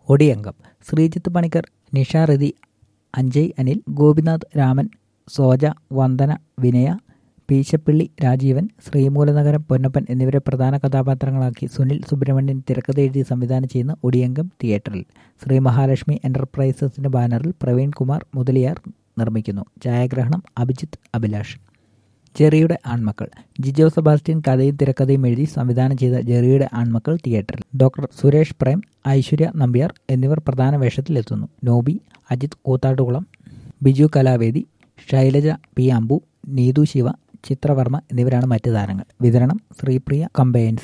ഒടിയങ്കം ശ്രീജിത്ത് പണിക്കർ നിഷ റതി അഞ്ജയ് അനിൽ ഗോപിനാഥ് രാമൻ സോജ വന്ദന വിനയ പീശപ്പിള്ളി രാജീവൻ ശ്രീമൂലനഗരം പൊന്നപ്പൻ എന്നിവരെ പ്രധാന കഥാപാത്രങ്ങളാക്കി സുനിൽ സുബ്രഹ്മണ്യൻ തിരക്കഥ എഴുതി സംവിധാനം ചെയ്യുന്ന ഒടിയങ്കം തിയേറ്ററിൽ ശ്രീ മഹാലക്ഷ്മി എന്റർപ്രൈസസിന്റെ ബാനറിൽ പ്രവീൺ കുമാർ മുതലിയാർ നിർമ്മിക്കുന്നു ഛായാഗ്രഹണം അഭിജിത്ത് അഭിലാഷ് ജെറിയുടെ ആൺമക്കൾ ജിജോ സെബാസ്റ്റ്യൻ കഥയും തിരക്കഥയും എഴുതി സംവിധാനം ചെയ്ത ജെറിയുടെ ആൺമക്കൾ തിയേറ്ററിൽ ഡോക്ടർ സുരേഷ് പ്രേം ഐശ്വര്യ നമ്പ്യാർ എന്നിവർ പ്രധാന വേഷത്തിലെത്തുന്നു നോബി അജിത് കൂത്താട്ടുകുളം ബിജു കലാവേദി ശൈലജ പി അമ്പു നീതു ശിവ ചിത്രവർമ്മ എന്നിവരാണ് മറ്റ് താരങ്ങൾ വിതരണം ശ്രീപ്രിയ കമ്പയൻസ്